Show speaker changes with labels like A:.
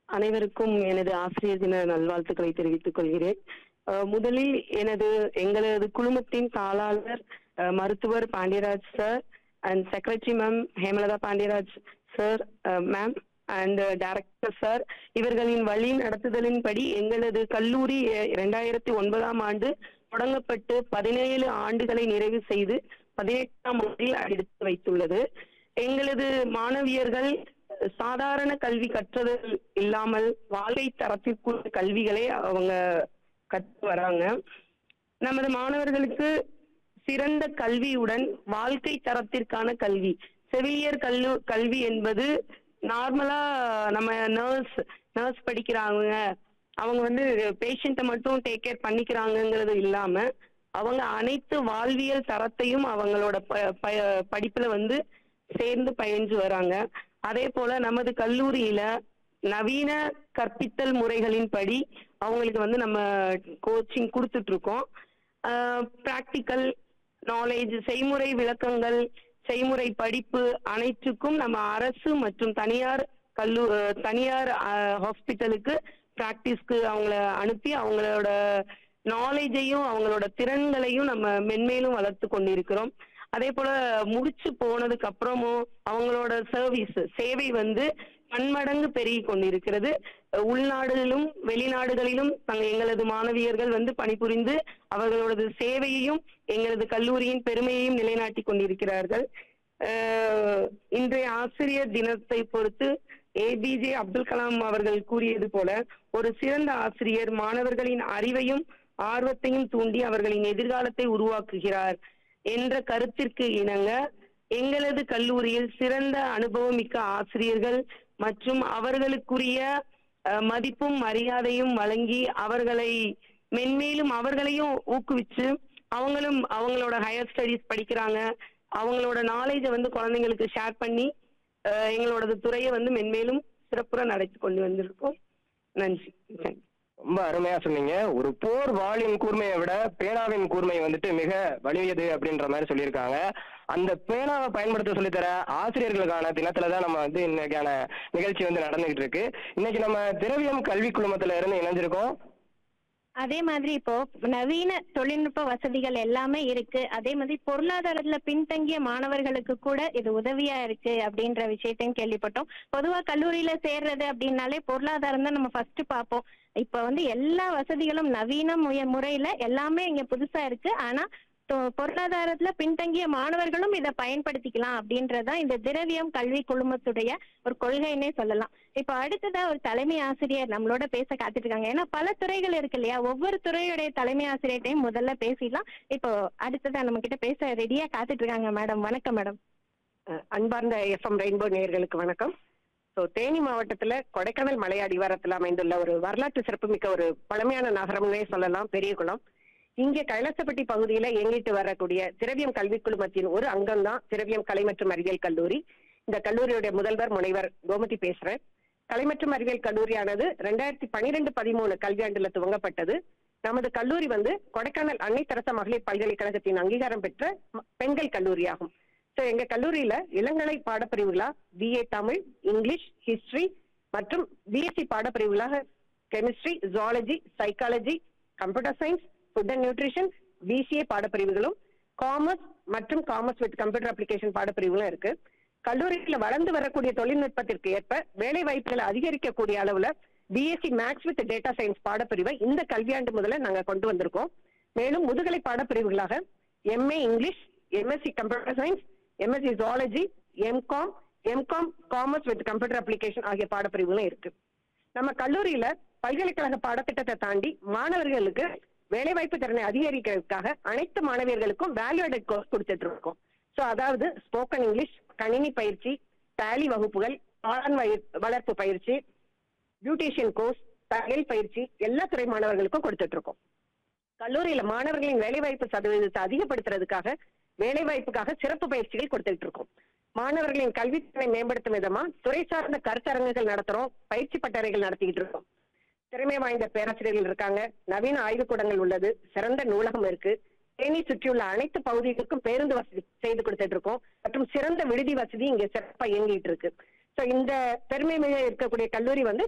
A: அனைவருக்கும் எனது ஆசிரியர் தின நல்வாழ்த்துக்களை தெரிவித்துக் கொள்கிறேன் அஹ், முதலில் எனது எங்களது குழுமத்தின் தாளாளர் அஹ், மருத்துவர் Pandiyaraj sir and secretary ma'am Hemalatha Pandiyaraj sir ma'am and director sir இவர்களின் வழி நடத்துதலின்படி எங்களது கல்லூரி இரண்டாயிரத்தி ஒன்பதாம் ஆண்டு தொடங்கப்பட்டு பதினேழு ஆண்டுகளை நிறைவு செய்து பதினெட்டாம் ஆண்டில் எடுத்து வைத்துள்ளது எங்களது மாணவியர்கள் சாதாரண கல்வி கற்றதல் இல்லாமல் வாழ்க்கை தரத்திற்குள்ள கல்விகளை அவங்க கற்று வராங்க நமது மாணவர்களுக்கு சிறந்த கல்வியுடன் வாழ்க்கை தரத்திற்கான கல்வி செவிலியர் கல்லு கல்வி என்பது நார்மலா நம்ம நர்ஸ் நர்ஸ் படிக்கிறாங்க அவங்க வந்து பேஷண்ட்டை மட்டும் டேக் கேர் பண்ணிக்கிறாங்கங்கிறது இல்லாம அவங்க அனைத்து வாழ்வியல் தரத்தையும் அவங்களோட ப- ப- படிப்புல வந்து சேர்ந்து பயின்று வராங்க அதே போல நமது கல்லூரியில நவீன கற்பித்தல் முறைகளின்படி அவங்களுக்கு வந்து நம்ம கோச்சிங் கொடுத்துட்டு இருக்கோம் ப்ராக்டிக்கல் நாலேஜ் செய்முறை விளக்கங்கள் செய்முறை படிப்பு அனைத்துக்கும் நம்ம அரசு மற்றும் தனியார் கல்லூ அஹ் தனியார் ஹாஸ்பிட்டலுக்கு ப்ராக்டிஸ்க்கு அவங்கள அனுப்பி அவங்களோட நாலேஜையும் அவங்களோட திறன்களையும் நம்ம மென்மேலும் வளர்த்து கொண்டிருக்கிறோம் அதே போல முடிச்சு போனதுக்கு அப்புறமும் அவங்களோட சர்வீஸ் சேவை வந்து பன்மடங்கு பெருகி கொண்டிருக்கிறது அஹ் உள்நாடுகளிலும் வெளிநாடுகளிலும் தங்க எங்களது மாணவியர்கள் வந்து பணிபுரிந்து அவர்களோடது சேவையையும் எங்களது கல்லூரியின் பெருமையையும் நிலைநாட்டி கொண்டிருக்கிறார்கள் அஹ் இன்றைய ஆசிரியர் தினத்தை பொறுத்து ஏபிஜே அப்துல் கலாம் அவர்கள் கூறியது போல ஒரு சிறந்த ஆசிரியர் மாணவர்களின் அறிவையும் ஆர்வத்தையும் தூண்டி அவர்களின் எதிர்காலத்தை உருவாக்குகிறார் என்ற கருத்திற்கு இணங்க எங்களது கல்லூரியில் சிறந்த அனுபவமிக்க ஆசிரியர்கள் மற்றும் அவர்களுக்குரிய அஹ், மதிப்பும் மரியாதையும் வழங்கி அவர்களை மென்மேலும் அவர்களையும் ஊக்குவிச்சு அவங்களும் அவங்களோட ஹையர் ஸ்டடீஸ் படிக்கிறாங்க அவங்களோட நாலேஜை வந்து குழந்தைங்களுக்கு ஷேர் பண்ணி அஹ், எங்களோட துறையை வந்து மென்மேலும் சிறப்புற நடத்தி கொண்டு வந்திருக்கோம் நன்றி தேங்க்யூ
B: ரொம்ப அருமையா சொன்னீங்க ஒரு போர் வாளின் கூர்மையை விட பேனாவின் கூர்மை வந்துட்டு மிக வலியது அப்படின்ற மாதிரி சொல்லியிருக்காங்க அந்த பேனாவை பயன்படுத்த சொல்லித்தர ஆசிரியர்களுக்கான தினத்துல தான் நம்ம வந்து இன்னைக்கான நிகழ்ச்சி வந்து நடந்துகிட்டு இருக்கு இன்னைக்கு நம்ம திரவியம் கல்வி குழுமத்துல இருந்து இணைஞ்சிருக்கோம்
C: அதே மாதிரி இப்போ நவீன தொழில்நுட்ப வசதிகள் எல்லாமே இருக்கு அதே மாதிரி பொருளாதாரத்துல பின்தங்கிய மாணவர்களுக்கு கூட இது உதவியா இருக்கு அப்படின்ற விஷயத்தையும் கேள்விப்பட்டோம் பொதுவா கல்லூரியில சேர்றது அப்படின்னாலே பொருளாதாரம் தான் நம்ம ஃபர்ஸ்ட் பார்ப்போம் இப்ப வந்து எல்லா வசதிகளும் நவீன முய- முறையில எல்லாமே இங்க புதுசா இருக்கு ஆனா தொ- பொருளாதாரத்துல பின்தங்கிய மாணவர்களும் இதை பயன்படுத்திக்கலாம் அப்படின்றதுதான் இந்த திரவியம் கல்வி குழுமத்துடைய ஒரு கொள்கைன்னே சொல்லலாம் இப்ப அடுத்ததா ஒரு தலைமை ஆசிரியர் நம்மளோட பேச காத்துட்டு இருக்காங்க ஏன்னா பல துறைகள் இருக்கு இல்லையா ஒவ்வொரு துறையுடைய தலைமை ஆசிரியர்கிட்டையும் முதல்ல பேசிடலாம் இப்போ அடுத்ததா நம்ம கிட்ட பேச ரெடியா காத்துட்டு இருக்காங்க மேடம் வணக்கம் மேடம்
D: அஹ் அன்பார்ந்த எஃப்எம் ரெயின்போ நேயர்களுக்கு வணக்கம் ஸோ தேனி மாவட்டத்துல கொடைக்கானல் மலை அடிவாரத்தில் அமைந்துள்ள ஒரு வரலாற்று சிறப்புமிக்க ஒரு பழமையான நகரம்னே சொல்லலாம் பெரியகுளம் இங்கே கைலாசப்பட்டி பகுதியில இயங்கிட்டு வரக்கூடிய திரவியம் கல்விக் குழுமத்தின் ஒரு அங்கம் தான் திரவியம் கலை மற்றும் அறிவியல் கல்லூரி இந்த கல்லூரியுடைய முதல்வர் முனைவர் கோமதி பேசுறேன் கலை மற்றும் அறிவியல் கல்லூரியானது ரெண்டாயிரத்தி பனிரெண்டு பதிமூணு கல்வியாண்டுல துவங்கப்பட்டது நமது கல்லூரி வந்து கொடைக்கானல் அன்னை தெரசா மகளிர் பல்கலைக்கழகத்தின் அங்கீகாரம் பெற்ற ம- பெண்கள் கல்லூரியாகும் ஸோ எங்க கல்லூரியில இளங்கலை பாடப்பிரிவுகளா பிஏ தமிழ் இங்கிலீஷ் ஹிஸ்டரி மற்றும் பிஎஸ்சி பாடப்பிரிவுகளாக chemistry zoology psychology computer science food and nutrition BCA பாடப்பிரிவுகளும் காமர்ஸ் மற்றும் காமர்ஸ் வித் கம்ப்யூட்டர் அப்ளிகேஷன் பாடப்பிரிவுகளும் இருக்கு கல்லூரியில வளர்ந்து வரக்கூடிய தொழில்நுட்பத்திற்கு ஏற்ப வேலை வாய்ப்புகளை அதிகரிக்கக்கூடிய அளவுல BSc maths with data science பாடப்பிரிவை இந்த கல்வியாண்டு முதல்ல நாங்க கொண்டு வந்திருக்கோம் மேலும் முதுகலை பாடப்பிரிவுகளாக MA English MSc computer science MSc zoology MCom MCom commerce with computer application ஆகிய பாடப்பிரிவுகளும் இருக்கு நம்ம கல்லூரியில பல்கலைக்கழக பாடத்திட்டத்தை தாண்டி மாணவர்களுக்கு வேலைவாய்ப்பு திறனை அதிகரிக்கிறதுக்காக அனைத்து மாணவியர்களுக்கும் வேல்யூ added கோர்ஸ் கொடுத்துட்டு இருக்கோம் ஸோ அதாவது ஸ்போக்கன் இங்கிலீஷ் கணினி பயிற்சி டேலி வகுப்புகள் ஆழன் வயி- வளர்ப்பு பயிற்சி பியூட்டிஷியன் கோர்ஸ் தையல் பயிற்சி எல்லா துறை மாணவர்களுக்கும் கொடுத்துட்டு இருக்கோம் கல்லூரியில மாணவர்களின் வேலைவாய்ப்பு சதவீதத்தை அதிகப்படுத்துறதுக்காக வேலைவாய்ப்புக்காக சிறப்பு பயிற்சிகள் கொடுத்துட்டு இருக்கோம் மாணவர்களின் கல்வித்திறனை மேம்படுத்தும் விதமா துறை சார்ந்த கருத்தரங்குகள் நடத்துறோம் பயிற்சி பட்டறைகள் நடத்திக்கிட்டு இருக்கோம் திறமை வாய்ந்த பேராசிரியர்கள் இருக்காங்க நவீன ஆய்வுக்கூடங்கள் உள்ளது சிறந்த நூலகம் இருக்கு தேனி சுற்றியுள்ள அனைத்து பகுதிகளுக்கும் பேருந்து வசதி செய்து கொடுத்துட்டு இருக்கோம் மற்றும் சிறந்த விடுதி வசதி இங்க சிறப்பா இயங்கிட்டு இருக்கு சோ இந்த பெருமை மிக இருக்கக்கூடிய கல்லூரி வந்து